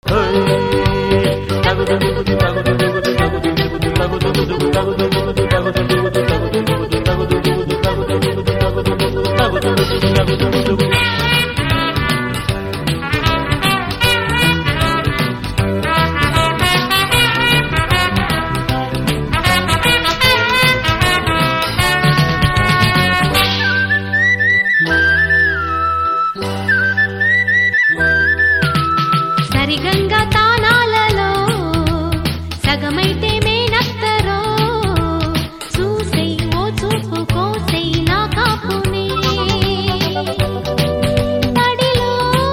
సరిగంగా తానాలలో సగమైతే మేనత్తరో చూసై ఓ చూపు కోసై నా కాపునే తడిలో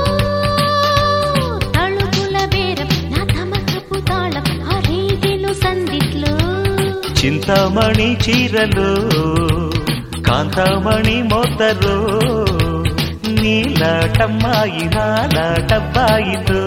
తళుకుల బేరం నా తమకపు తాళం ఆ రేగెను సందిట్లో చింతామణి చీరలు కాంతామణి మోతరు నీలాటమ్మాయి నాలాటబ్బాయితో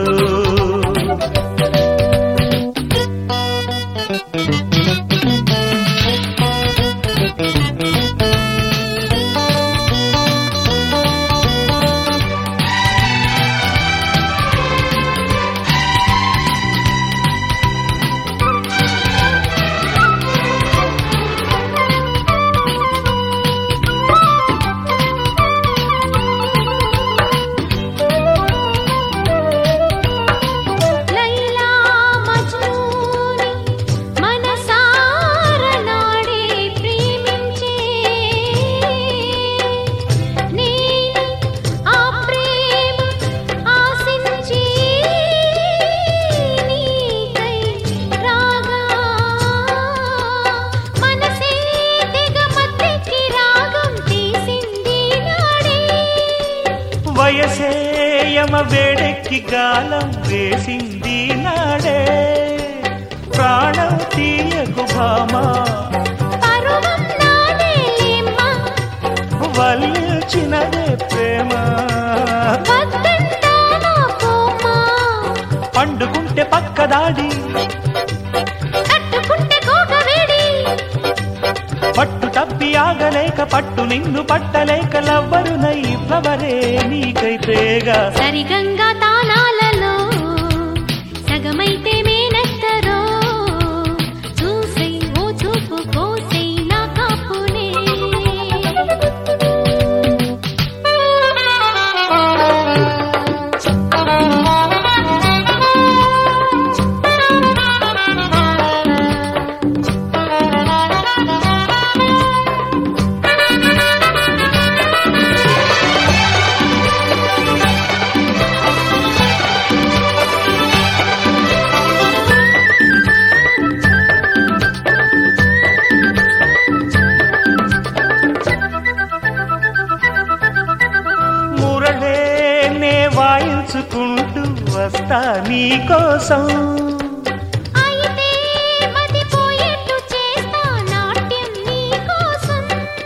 లైలా మజ్నూని మనసార నాడే ప్రేమించే నేను ఆ ప్రేమ ఆశించి నీకై రాగా మనసే తెగ మత్తెక్కి రాగం తీసింది నాడే వయసే యమ వేడెక్కి గాలం వేసింది నాడే ప్రాణం తీయకు భామా పరువం నాదేలేమ్మా వల్చినదే ప్రేమ వద్దంటానా పోమా పండుకుంటే పక్కదాడి కట్టుకుంటే కోకవేడి పట్టు తప్పి ఆగలేక పట్టు నిన్ను పట్టలేక లవ్వరునై ఫ్లవరే నీకైతేగా సరిగంగా తానాలలో సగమైతే మేనత్తరో చూసై ఓ చూపు కోసై నా కాపునే మురళే నే వాయించుకుంటూ వస్తా నీకోసం అయితే మతిపోయేట్టు చేస్తా నాట్యం నీకోసం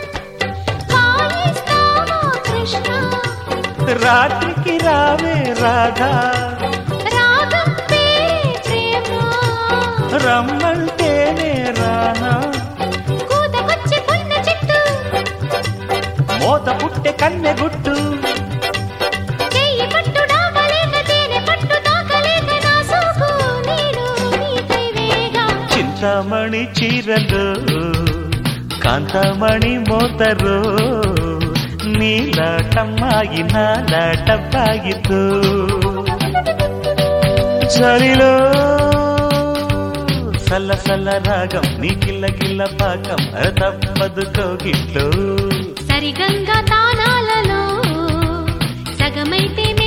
వాయిస్తావా కృష్ణ రాత్రికి రావే రాధా రాగం పేరే ప్రేమ రమ్మంటేనే రానా కూతకొచ్చి పున్న చెట్టు మోత పుట్టె కన్నె గుట్టు చెయ్యి పట్టు డాగలేక తేనె పట్టు తాకలేక నా సోకు నీడు నీకై వేగా చింతామణి చీరలు కాంతామణి మోతరు నీలాటమ్మాయి నాలాటబ్బాయితో చలిలో సల్ల సల్ల రాగం నీ కిల్ల కిల్ల పాకం తప్పదు కోగిట్లో సరిగంగా తానాలలో సగమైతే